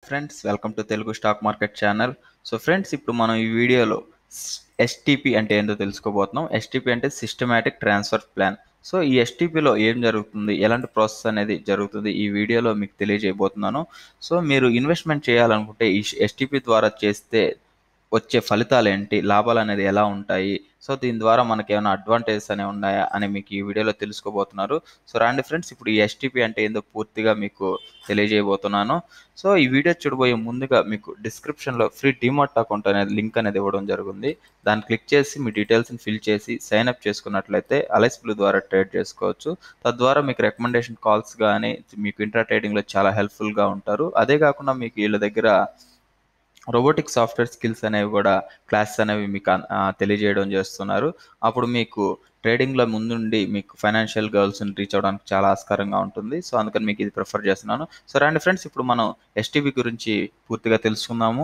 friends welcome to Telugu stock market channel so friends ఇప్పుడు మనం ఈ వీడియోలో ఎస్టీపీ అంటే ఏంటో తెలుసుకోబోతున్నాం ఎస్టీపీ అంటే సిస్టమేటిక్ ట్రాన్స్ఫర్ ప్లాన్ సో ఈ ఎస్టీపీలో ఏం జరుగుతుంది ఎలాంటి ప్రాసెస్ అనేది జరుగుతుంది ఈ వీడియోలో మీకు తెలియజేయబోతున్నాను సో మీరు ఇన్వెస్ట్మెంట్ చేయాలనుకుంటే ఈ ఎస్టీపీ ద్వారా చేస్తే వచ్చే ఫలితాలు ఏంటి లాభాలు అనేది ఎలా ఉంటాయి సో దీని ద్వారా మనకి ఏమైనా అడ్వాంటేజెస్ అనేవి ఉన్నాయా అని మీకు ఈ వీడియోలో తెలుసుకోబోతున్నారు సో రండి ఫ్రెండ్స్ ఇప్పుడు ఈ ఎస్టీపీ అంటే ఏందో పూర్తిగా మీకు తెలియజేయబోతున్నాను సో ఈ వీడియో చూడబోయే ముందుగా మీకు డిస్క్రిప్షన్లో ఫ్రీ డిమార్ట్ అకౌంట్ అనేది లింక్ అనేది ఇవ్వడం జరిగింది దాన్ని క్లిక్ చేసి మీ డీటెయిల్స్ని ఫిల్ చేసి సైన్ అప్ చేసుకున్నట్లయితే అలైస్ బ్లూ ద్వారా ట్రేడ్ చేసుకోవచ్చు తద్వారా మీకు రికమెండేషన్ కాల్స్ కానీ మీకు ఇంటర్ ట్రేడింగ్లో చాలా హెల్ప్ఫుల్గా ఉంటారు అదే కాకుండా మీకు వీళ్ళ దగ్గర రోబోటిక్ సాఫ్ట్వేర్ స్కిల్స్ అనేవి కూడా క్లాసెస్ అనేవి మీకు తెలియజేయడం చేస్తున్నారు అప్పుడు మీకు ట్రేడింగ్లో ముందుండి మీకు ఫైనాన్షియల్ గోల్స్ని రీచ్ అవ్వడానికి చాలా ఆస్కారంగా ఉంటుంది సో అందుకని మీకు ఇది ప్రిఫర్ చేస్తున్నాను సో రండి ఫ్రెండ్స్ ఇప్పుడు మనం ఎస్టీబీ గురించి పూర్తిగా తెలుసుకుందాము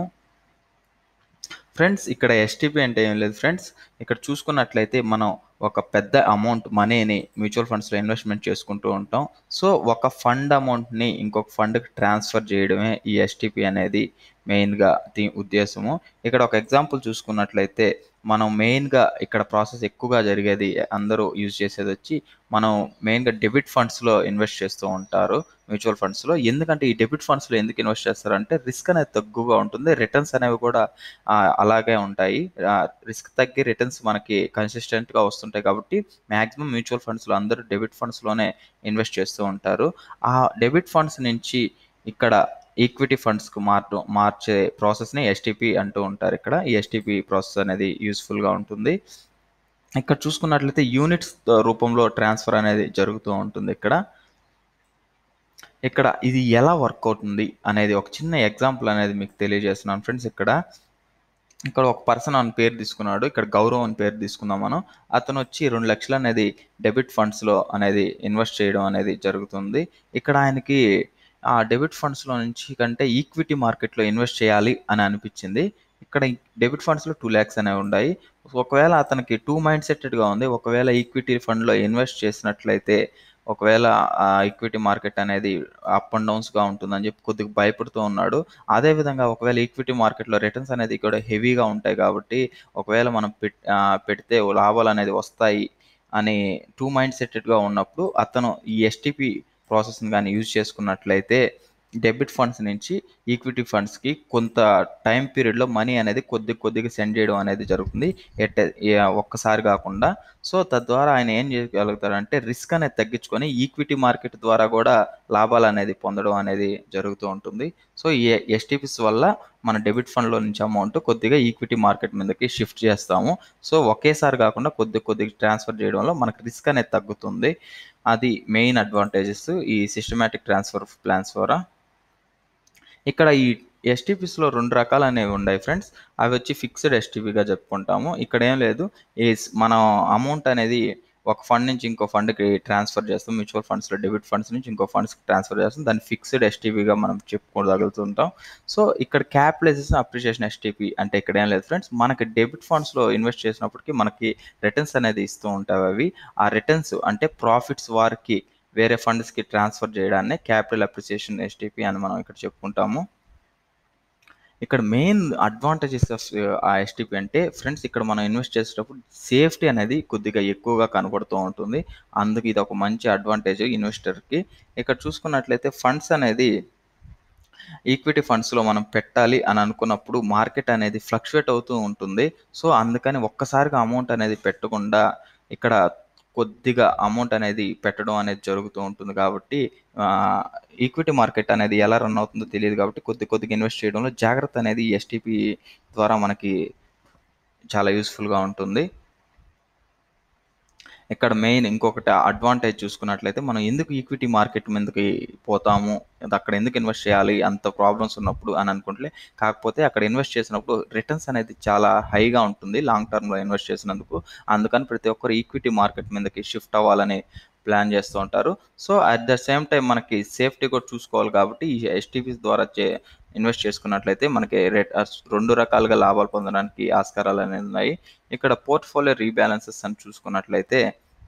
ఫ్రెండ్స్ ఇక్కడ ఎస్టీపీ అంటే ఏం లేదు ఫ్రెండ్స్ ఇక్కడ చూసుకున్నట్లయితే మనం ఒక పెద్ద అమౌంట్ మనీని మ్యూచువల్ ఫండ్స్లో ఇన్వెస్ట్మెంట్ చేసుకుంటూ ఉంటాం సో ఒక ఫండ్ అమౌంట్ని ఇంకొక ఫండ్కి ట్రాన్స్ఫర్ చేయడమే ఈ ఎస్టీపీ అనేది మెయిన్గా దీ ఉద్దేశము ఇక్కడ ఒక ఎగ్జాంపుల్ చూసుకున్నట్లయితే మనం మెయిన్గా ఇక్కడ ప్రాసెస్ ఎక్కువగా జరిగేది అందరూ యూజ్ చేసేది వచ్చి మనం మెయిన్గా డెబిట్ ఫండ్స్లో ఇన్వెస్ట్ చేస్తూ ఉంటారు మ్యూచువల్ ఫండ్స్లో ఎందుకంటే ఈ డెబిట్ ఫండ్స్లో ఎందుకు ఇన్వెస్ట్ చేస్తారంటే రిస్క్ అనేది తక్కువగా ఉంటుంది రిటర్న్స్ అనేవి కూడా అలాగే ఉంటాయి రిస్క్ తగ్గి రిటర్న్స్ మనకి కన్సిస్టెంట్గా వస్తుంటాయి కాబట్టి మ్యాక్సిమం మ్యూచువల్ ఫండ్స్లో అందరూ డెబిట్ ఫండ్స్లోనే ఇన్వెస్ట్ చేస్తూ ఉంటారు ఆ డెబిట్ ఫండ్స్ నుంచి ఇక్కడ ఈక్విటీ ఫండ్స్కు మార్చడం మార్చే ప్రాసెస్ని ఎస్టీపీ అంటూ ఉంటారు ఇక్కడ ఈ ఎస్టీపీ ప్రాసెస్ అనేది యూస్ఫుల్గా ఉంటుంది ఇక్కడ చూసుకున్నట్లయితే యూనిట్స్ రూపంలో ట్రాన్స్ఫర్ అనేది జరుగుతూ ఉంటుంది ఇక్కడ ఇక్కడ ఇది ఎలా వర్క్ అవుతుంది అనేది ఒక చిన్న ఎగ్జాంపుల్ అనేది మీకు తెలియజేస్తున్నాను ఫ్రెండ్స్ ఇక్కడ ఇక్కడ ఒక పర్సన్ అని పేరు తీసుకున్నాడు ఇక్కడ గౌరవ్ అని పేరు తీసుకుందాం మనం అతను వచ్చి రెండు లక్షలు అనేది డెబిట్ ఫండ్స్లో అనేది ఇన్వెస్ట్ చేయడం అనేది జరుగుతుంది ఇక్కడ ఆయనకి ఆ డెబిట్ ఫండ్స్లో నుంచి కంటే ఈక్విటీ మార్కెట్లో ఇన్వెస్ట్ చేయాలి అని అనిపించింది ఇక్కడ డెబిట్ ఫండ్స్లో టూ ల్యాక్స్ అనేవి ఉన్నాయి ఒకవేళ అతనికి టూ మైండ్ సెటెడ్గా ఉంది ఒకవేళ ఈక్విటీ ఫండ్లో ఇన్వెస్ట్ చేసినట్లయితే ఒకవేళ ఈక్విటీ మార్కెట్ అనేది అప్ అండ్ డౌన్స్గా ఉంటుందని చెప్పి కొద్దిగా భయపడుతూ ఉన్నాడు అదేవిధంగా ఒకవేళ ఈక్విటీ మార్కెట్లో రిటర్న్స్ అనేది కూడా హెవీగా ఉంటాయి కాబట్టి ఒకవేళ మనం పెడితే లాభాలు అనేది వస్తాయి అని టూ మైండ్ సెటెడ్గా ఉన్నప్పుడు అతను ఈ ఎస్టీపీ ప్రాసెస్ని కానీ యూజ్ చేసుకున్నట్లయితే డెబిట్ ఫండ్స్ నుంచి ఈక్విటీ ఫండ్స్కి కొంత టైం పీరియడ్లో మనీ అనేది కొద్ది కొద్దిగా సెండ్ చేయడం అనేది జరుగుతుంది ఎట్ ఒక్కసారి కాకుండా సో తద్వారా ఆయన ఏం చేయగలుగుతారంటే రిస్క్ అనేది తగ్గించుకొని ఈక్విటీ మార్కెట్ ద్వారా కూడా లాభాలు అనేది పొందడం అనేది జరుగుతూ ఉంటుంది సో ఈ ఎస్టీపీస్ వల్ల మన డెబిట్ ఫండ్లో నుంచి అమౌంట్ కొద్దిగా ఈక్విటీ మార్కెట్ మీదకి షిఫ్ట్ చేస్తాము సో ఒకేసారి కాకుండా కొద్ది కొద్దిగా ట్రాన్స్ఫర్ చేయడంలో మనకు రిస్క్ అనేది తగ్గుతుంది అది మెయిన్ అడ్వాంటేజెస్ ఈ సిస్టమేటిక్ ట్రాన్స్ఫర్ ప్లాన్స్ ద్వారా ఇక్కడ ఈ ఎస్టీపీస్లో రెండు రకాలు అనేవి ఉన్నాయి ఫ్రెండ్స్ అవి వచ్చి ఫిక్స్డ్ ఎస్టీపీగా చెప్పుకుంటాము ఇక్కడ ఏం లేదు ఈ మనం అమౌంట్ అనేది ఒక ఫండ్ నుంచి ఇంకో ఫండ్కి ట్రాన్స్ఫర్ చేస్తాం మ్యూచువల్ ఫండ్స్లో డెబిట్ ఫండ్స్ నుంచి ఇంకో ఫండ్స్కి ట్రాన్స్ఫర్ చేస్తాం దాన్ని ఫిక్స్డ్ ఎస్టీపీగా మనం చెప్పుకోగలుగుతుంటాం సో ఇక్కడ క్యాపిటలైజేషన్ అప్రిషియేషన్ ఎస్టీపీ అంటే ఇక్కడ ఏం లేదు ఫ్రెండ్స్ మనకి డెబిట్ ఫండ్స్లో ఇన్వెస్ట్ చేసినప్పటికీ మనకి రిటర్న్స్ అనేది ఇస్తూ ఉంటాయి అవి ఆ రిటర్న్స్ అంటే ప్రాఫిట్స్ వారికి వేరే ఫండ్స్కి ట్రాన్స్ఫర్ చేయడాన్ని క్యాపిటల్ అప్రిసియేషన్ ఎస్టీపీ అని మనం ఇక్కడ చెప్పుకుంటాము ఇక్కడ మెయిన్ అడ్వాంటేజెస్ ఆఫ్ ఆ ఎస్టీపీ అంటే ఫ్రెండ్స్ ఇక్కడ మనం ఇన్వెస్ట్ చేసేటప్పుడు సేఫ్టీ అనేది కొద్దిగా ఎక్కువగా కనబడుతూ ఉంటుంది అందుకు ఇది ఒక మంచి అడ్వాంటేజ్ ఇన్వెస్టర్కి ఇక్కడ చూసుకున్నట్లయితే ఫండ్స్ అనేది ఈక్విటీ ఫండ్స్లో మనం పెట్టాలి అని అనుకున్నప్పుడు మార్కెట్ అనేది ఫ్లక్చువేట్ అవుతూ ఉంటుంది సో అందుకని ఒక్కసారిగా అమౌంట్ అనేది పెట్టకుండా ఇక్కడ కొద్దిగా అమౌంట్ అనేది పెట్టడం అనేది జరుగుతూ ఉంటుంది కాబట్టి ఈక్విటీ మార్కెట్ అనేది ఎలా రన్ అవుతుందో తెలియదు కాబట్టి కొద్ది కొద్దిగా ఇన్వెస్ట్ చేయడంలో జాగ్రత్త అనేది ఎస్టీపీ ద్వారా మనకి చాలా యూస్ఫుల్గా ఉంటుంది ఇక్కడ మెయిన్ ఇంకొకటి అడ్వాంటేజ్ చూసుకున్నట్లయితే మనం ఎందుకు ఈక్విటీ మార్కెట్ మీదకి పోతాము అక్కడ ఎందుకు ఇన్వెస్ట్ చేయాలి అంత ప్రాబ్లమ్స్ ఉన్నప్పుడు అని అనుకుంటే కాకపోతే అక్కడ ఇన్వెస్ట్ చేసినప్పుడు రిటర్న్స్ అనేది చాలా హైగా ఉంటుంది లాంగ్ టర్మ్లో ఇన్వెస్ట్ చేసినందుకు అందుకని ప్రతి ఒక్కరు ఈక్విటీ మార్కెట్ మీదకి షిఫ్ట్ అవ్వాలని ప్లాన్ చేస్తూ ఉంటారు so at the same time మనకి సేఫ్టీ కూడా చూసుకోవాలి కాబట్టి ఈ ఎస్టీపీస్ ద్వారా చే ఇన్వెస్ట్ చేసుకున్నట్లయితే మనకి రేట్ రెండు రకాలుగా లాభాలు పొందడానికి ఆస్కారాలు అనేది ఉన్నాయి ఇక్కడ పోర్ట్ఫోలియో రీబ్యాలెన్సెస్ అని చూసుకున్నట్లయితే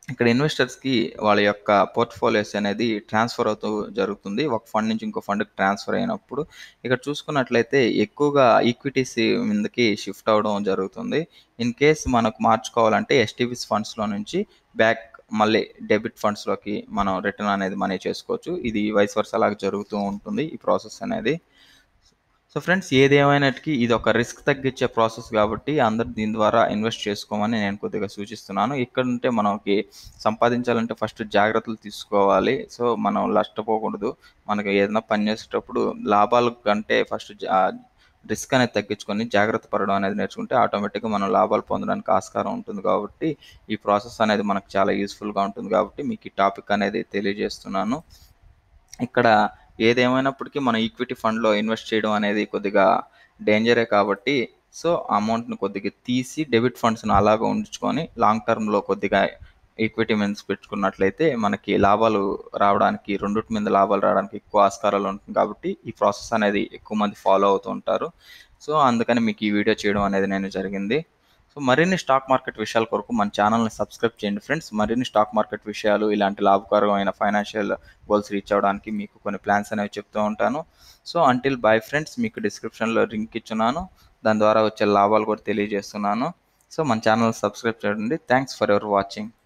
ఇక్కడ ఇన్వెస్టర్స్కి వాళ్ళ యొక్క పోర్ట్ఫోలియోస్ అనేది ట్రాన్స్ఫర్ అవుతూ జరుగుతుంది ఒక ఫండ్ నుంచి ఇంకో ఫండ్కి ట్రాన్స్ఫర్ అయినప్పుడు ఇక్కడ చూసుకున్నట్లయితే ఎక్కువగా ఈక్విటీస్ మీదకి షిఫ్ట్ అవడం జరుగుతుంది ఇన్ కేస్ మనకు మార్చుకోవాలంటే ఎస్టీవీస్ ఫండ్స్లో నుంచి బ్యాక్ మళ్ళీ డెబిట్ ఫండ్స్లోకి మనం రిటర్న్ అనేది మనీ చేసుకోవచ్చు ఇది వైస్ వర్స్ అలాగ జరుగుతూ ఉంటుంది ఈ ప్రాసెస్ అనేది సో ఫ్రెండ్స్ ఏదేమైనటికీ ఇది ఒక రిస్క్ తగ్గించే ప్రాసెస్ కాబట్టి అందరు దీని ద్వారా ఇన్వెస్ట్ చేసుకోమని నేను కొద్దిగా సూచిస్తున్నాను ఇక్కడ ఉంటే మనకి సంపాదించాలంటే ఫస్ట్ జాగ్రత్తలు తీసుకోవాలి సో మనం నష్టపోకూడదు మనకి ఏదైనా పని చేసేటప్పుడు లాభాల కంటే ఫస్ట్ రిస్క్ అనేది తగ్గించుకొని జాగ్రత్త పడడం అనేది నేర్చుకుంటే ఆటోమేటిక్గా మనం లాభాలు పొందడానికి ఆస్కారం ఉంటుంది కాబట్టి ఈ ప్రాసెస్ అనేది మనకు చాలా యూస్ఫుల్గా ఉంటుంది కాబట్టి మీకు ఈ టాపిక్ అనేది తెలియజేస్తున్నాను ఇక్కడ ఏదేమైనప్పటికీ మనం ఈక్విటీ ఫండ్లో ఇన్వెస్ట్ చేయడం అనేది కొద్దిగా డేంజరే కాబట్టి సో అమౌంట్ని కొద్దిగా తీసి డెబిట్ ఫండ్స్ను అలాగ ఉంచుకొని లాంగ్ టర్మ్లో కొద్దిగా ఈక్విటీ మీన్స్ పెట్టుకున్నట్లయితే మనకి లాభాలు రావడానికి రెండింటి మీద లాభాలు రావడానికి ఎక్కువ ఆస్కారాలు ఉంటుంది కాబట్టి ఈ ప్రాసెస్ అనేది ఎక్కువ మంది ఫాలో అవుతూ ఉంటారు సో అందుకని మీకు ఈ వీడియో చేయడం అనేది నేను జరిగింది సో మరిన్ని స్టాక్ మార్కెట్ విషయాల కొరకు మన ఛానల్ని సబ్స్క్రైబ్ చేయండి ఫ్రెండ్స్ మరిన్ని స్టాక్ మార్కెట్ విషయాలు ఇలాంటి లాభకరమైన ఫైనాన్షియల్ గోల్స్ రీచ్ అవ్వడానికి మీకు కొన్ని ప్లాన్స్ అనేవి చెప్తూ ఉంటాను సో అంటిల్ బాయ్ ఫ్రెండ్స్ మీకు డిస్క్రిప్షన్లో లింక్ ఇచ్చున్నాను దాని ద్వారా వచ్చే లాభాలు కూడా తెలియజేస్తున్నాను సో మన ఛానల్ సబ్స్క్రైబ్ చేయండి థ్యాంక్స్ ఫర్ యువర్ వాచింగ్